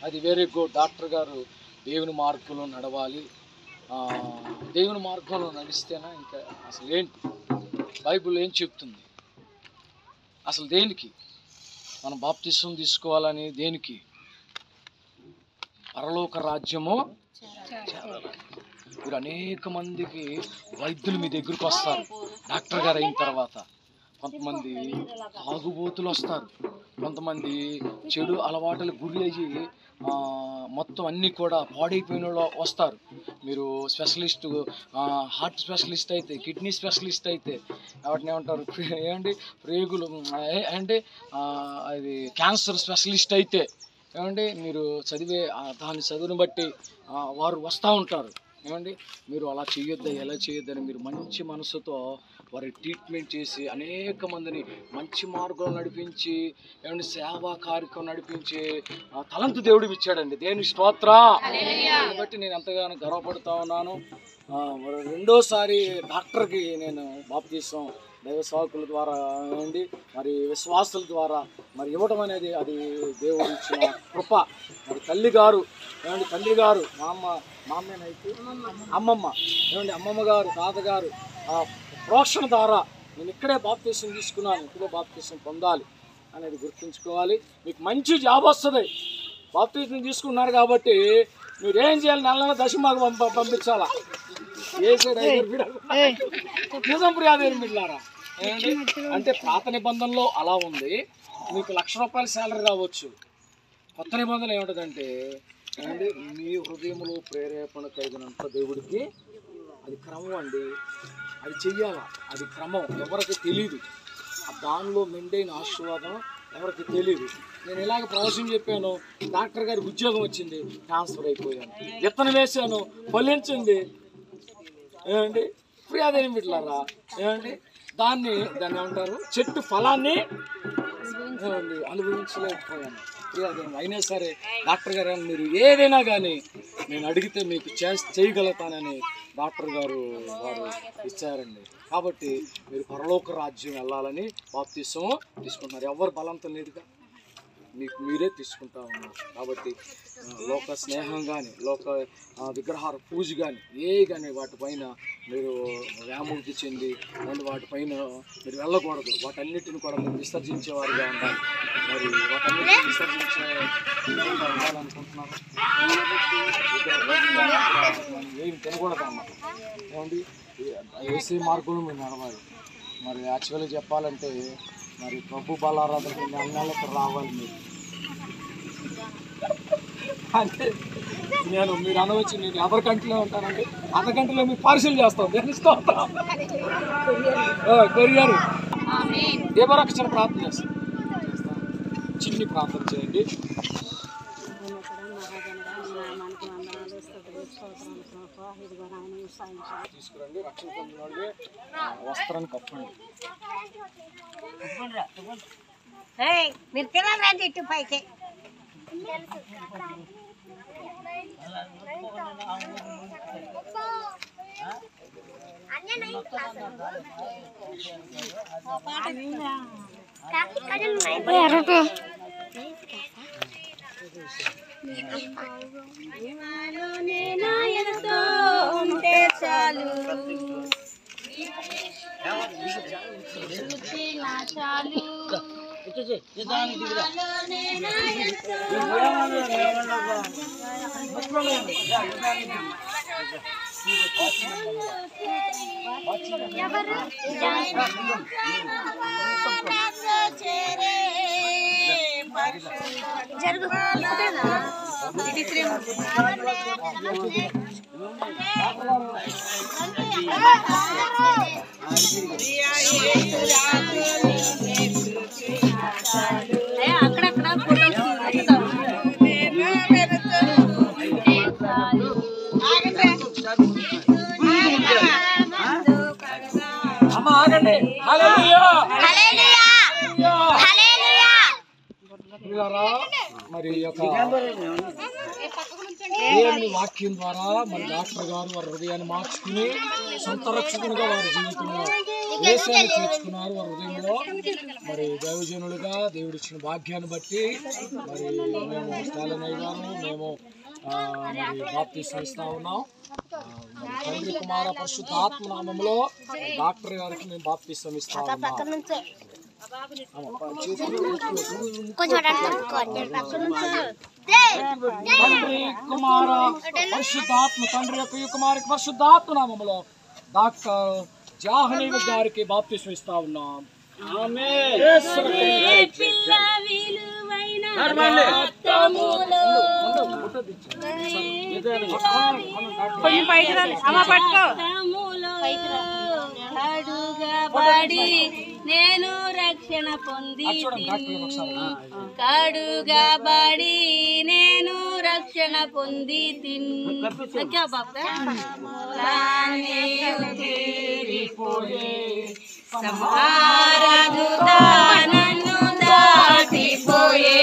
అది very good doctor గారు దేవుని మార్గంలో నడవాలి ఆ, దేవుని మార్గంలో నడిస్తేనా ఇంకా అసలు ఏంటి బైబిల్ ఏం చెప్తుంది అసలు దేనికి మనం బాప్తిసం తీసుకోవాలని దేనికి పరలోక రాజ్యము మీరు అనేక మందికి వైద్యులు మీ దగ్గరికి వస్తారు డాక్టర్ గారు అయిన తర్వాత కొంతమంది తాగుబోతులు వస్తారు కొంతమంది చెడు అలవాటులకు గురి అయ్యి ఆ, మొత్తం అన్నీ కూడా పాడైపోయిన వాళ్ళు వస్తారు మీరు స్పెషలిస్ట్ హార్ట్ స్పెషలిస్ట్ అయితే కిడ్నీ స్పెషలిస్ట్ అయితే వాటిని ఏమంటారు ఏమండి ప్రేగులు ఏ- అంటే ఆ, అది క్యాన్సర్ స్పెషలిస్ట్ అయితే ఏమండి మీరు చదివే ఆ, దాని చదువుని బట్టి ఆ, వారు వస్తూ ఉంటారు ఏమండి మీరు అలా చేయొద్దు ఎలా చేయొద్దని మీరు మంచి మనసుతో వారి ట్రీట్మెంట్ చేసి అనేక మందిని మంచి మార్గంలో నడిపించి ఏమండి సేవా కార్యక్రమం నడిపించి ఆ, తలంతు దేవుడు ఇచ్చాడండి దేని స్తోత్ర దాన్ని బట్టి నేను ఎంతగానో గర్వపడుతూ ఉన్నాను ఆ, మరి రెండోసారి డాక్టర్కి నేను బాప్తీసం దైవ సేవకుల ద్వారా ఏమండి మరి విశ్వాసుల ద్వారా మరి ఇవ్వడం అనేది అది దేవుడు ఇచ్చిన కృప మరి తల్లి గారు ఏమండి తండ్రి గారు మా అమ్మ మా అమ్మేనైతే అమ్మమ్మ ఏమండి అమ్మమ్మ గారు తాతగారు ఆ ప్రోక్షణ ద్వారా నేను ఇక్కడే బాప్తీసం తీసుకున్నాను ఇక్కడే బాప్తీసం పొందాలి అనేది గుర్తుంచుకోవాలి మీకు మంచి జాబ్ వస్తుంది బాప్తీసం తీసుకున్నారు కాబట్టి మీరు ఏం చేయాలి నెల నెల దశమాకు పంప పంపించాలా ఏ సైడ్ ఐదు బిడ్డలు? నిజం ప్రియాదేవి మిట్లారా ఏమండి? అంటే పాత నిబంధనలో అలా ఉంది మీకు లక్ష రూపాయల శాలరీ రావచ్చు కొత్త నిబంధన ఏముంటుందంటే ఏమండి మీ హృదయంలో ప్రేరేపణ కలిగినంత దేవుడికి అది క్రమం అండి అది చెయ్యాలా అది క్రమం ఎవరికి తెలియదు ఆ దానిలో మెండైన ఆశీర్వాదం ఎవరికి తెలియదు నేను ఇలాగ ప్రవచనం చెప్పాను డాక్టర్ గారికి ఉద్యోగం వచ్చింది ట్రాన్స్ఫర్ అయిపోయాను విత్తనం వేశాను ఫలించింది ఏమండి ప్రియాదేవి బిడ్డలారా ఏమండి దాన్ని దాన్ని ఏమంటారు చెట్టు ఫలాన్ని ఏమండి అనుభవించలేకపోయాను ప్రియాదేవి అయినా సరే డాక్టర్ గారు మీరు ఏదైనా కానీ నేను అడిగితే మీకు చే చేయగలుగుతానని డాక్టర్ గారు వారు ఇచ్చారండి కాబట్టి మీరు పరలోక రాజ్యం వెళ్ళాలని బాప్తీసం తీసుకుంటున్నారు ఎవరు బలంతం లేదుగా మీకు మీరే తీసుకుంటా ఉన్నారు కాబట్టి ఆ, లోక స్నేహం కానీ లోక ఆ, విగ్రహాల పూజ కానీ ఏ కానీ వాటిపైన మీరు వ్యామోక్తి చెంది మళ్ళీ వాటిపైన మీరు వెళ్ళకూడదు వాటన్నిటిని కూడా మీరు విసర్జించేవారుగా ఉండాలి మరి వాటన్నిటిని విసర్జించే విధంగా ఉండాలనుకుంటున్నారు ఏమి తినకూడదు అన్నమాట ఏమండి ఏసీ మార్గంలో మీరు నడవాలి మరి యాక్చువల్గా చెప్పాలంటే మరి ప్రభు బలారాధన నెల నెలకు రావాలి మీరు అంటే నేను మీరు అనవచ్చు నేను అదర్ కంట్రీలో ఉంటానండి అదర్ కంట్రీలో మీరు పార్సిల్ చేస్తాం నేను కొరియారు దేవరక్షణ ప్రార్థన చేస్తాం చిన్ని ప్రార్థన చేయండి తీసుకురండి రక్షణ పొందిన వాళ్ళే ఆ, వస్త్రాన్ని కప్పండి ఏయ్, మీరు తినాలండి ఇటు పైకి ఉంటే చాలు జరుగు ఇది శ్రీ అక్కడక్కడ అమ్మ ఆగండి హల్లెలూయా ప్రియులారా, మరి ఈ యొక్క దేవుని వాక్యం ద్వారా మన డాక్టర్ గారు వారి హృదయాన్ని మార్చుకుని సొంత రక్షకునిగా వారి జీవితంలో దేశాన్ని చేర్చుకున్నారు వారి హృదయంలో మరి దైవజనులుగా దేవుడు ఇచ్చిన భాగ్యాన్ని బట్టి మరి మేము స్టాలినయ్య గారు మేము ఆ, మరి బాప్తీసం ఇస్తా ఉన్నాం ఆ, మరి తండ్రి కుమార పరిశుద్ధ ఆత్మనామంలో డాక్టర్ గారికి మేము బాప్తీసం ఇస్తా ఉన్నాం తండ్రి కుమార పరిశుద్ధాత్మ తండ్రి యొక్క ఈ కుమారికి పరిశుద్ధాత్మ నామములో డాక్టర్ జాహ్నవి గారికి బాప్తిసం ఇస్తా ఉన్నాం యేసు కడుగబడి నేను రక్షణ పొంది చూడండి డాక్టర్ గారు ఒకసారి కడుగబడి నేను రక్షణ పొంది తిన్ క్యా బాప్ సంహారదుతా నన్ను దాటిపోయే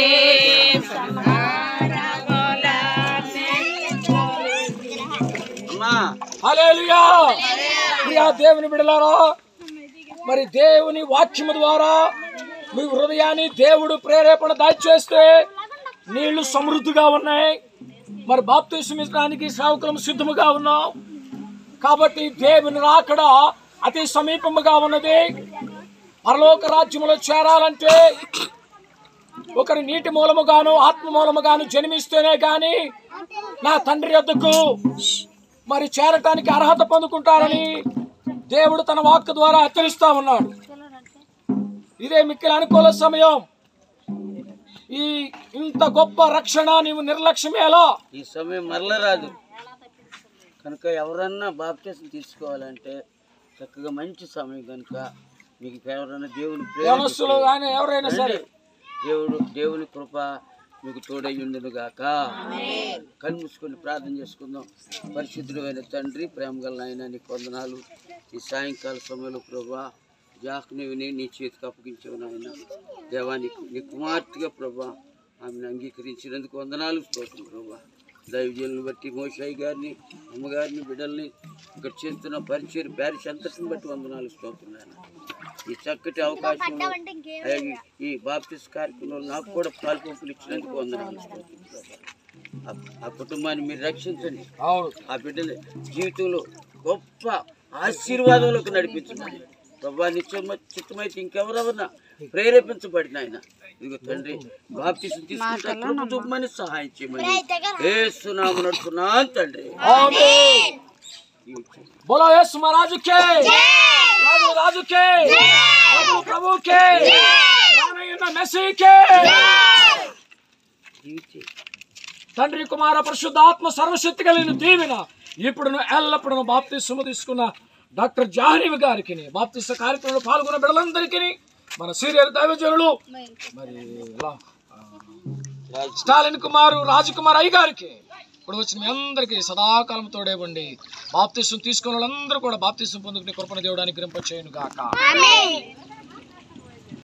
హల్లెలూయా ప్రియా దేవుని బిడలారా మరి దేవుని వాక్యము ద్వారా మీ హృదయాన్ని దేవుడు ప్రేరేపణ దాచేస్తే నీళ్లు సమృద్ధిగా ఉన్నాయి మరి బాప్తిస్మించడానికి సేవకులం సిద్ధముగా ఉన్నాం కాబట్టి దేవుని రాకడ అతి సమీపముగా ఉన్నది పరలోక రాజ్యములో చేరాలంటే ఒకరి నీటి మూలముగాను ఆత్మ మూలముగాను జన్మిస్తేనే గాని నా తండ్రి వద్దకు మరి చేరటానికి అర్హత పొందుకుంటారని దేవుడు తన వాక్ ద్వారా హెచ్చరిస్తా ఉన్నాడు ఇదే మిక్కిలి అనుకూల సమయం ఈ ఇంత గొప్ప రక్షణ నీవు నిర్లక్ష్యమేలా ఈ సమయం మరల రాదు కనుక ఎవరన్నా బాప్తీసం తీసుకోవాలంటే చక్కగా మంచి సమయం కనుక మీకు ఎవరన్నా దేవుని యవనస్తులు ప్రేమ కానీ ఎవరైనా సరే దేవుడు దేవుని కృప మీకు తోడయ్యుండును గాక కళ్ళు మూసుకొని ప్రార్థన చేసుకుందాం పరిశుద్ధుడైన తండ్రి ప్రేమ గల నాయన నీ కొందనాలు ఈ సాయంకాల సమయంలో ప్రభా జాహ్నవిని నీ చేతికి అప్పగించావు నాయన దేవానికి నీ కుమార్తెగా ప్రభా ఆమెను అంగీకరించినందుకు వందనాలు స్తోత్రం ప్రభా దైవజనులను బట్టి మోషాయి గారిని అమ్మగారిని బిడ్డల్ని ఇక్కడ చేస్తున్న పరిచయం ప్యారిస్ అంతటిని బట్టి వందనాలు స్తోత్రం నాయన ఈ చక్కటి అవకాశం ఈ బాప్తిస్ కార్యక్రమంలో నాకు కూడా పాల్పంపులు ఇచ్చినందుకు వందనాలు స్తోత్రం ప్రభా. ఆ- ఆ కుటుంబాన్ని మీరు రక్షించండి అవును ఆ బిడ్డని జీవితంలో గొప్ప ఆశీర్వాదంలోకి నడిపించండి ప్రభా నిత్యం చిత్తమైతే ఇంకెవరెవరన్నా ప్రేరేపించబడిన ఆయన ఇదిగో తండ్రి బాప్తిసం తీసుకుంటే కృప చూపమని సహాయం చేయమని ఏ సునామ నడుపుతున్నాను తండ్రి ఆమేన్. बोलो यीशु महाराज के राजू राजू के प्रभु प्रभु के रामయ్యన్న మెస్సీ के జీవితం తండ్రి కుమార పరిశుద్ధాత్మ సర్వశక్తి కలిగిన దీవెన ఇప్పుడు ఎల్లప్పుడూ బాప్తిస్మ తీసుకున్న డాక్టర్ జాహ్నవి గారికి బాప్తిస్మ కార్యక్రమంలో పాల్గొన్న బిడ్డలందరికీ మన సీనియర్ దైవజనులు మరి ఇలా, ఆ, స్టాలిన్ కుమారు రాజకుమార్ అయ్య గారికి ఇప్పుడు వచ్చిన మీ అందరికీ సదాకాలం తోడేవ్వండి బాప్తిస్వం తీసుకున్న వాళ్ళందరూ కూడా బాప్తిస్వం పొందుకునే కృపణ దేవుడానికి గ్రింప చేయను గాక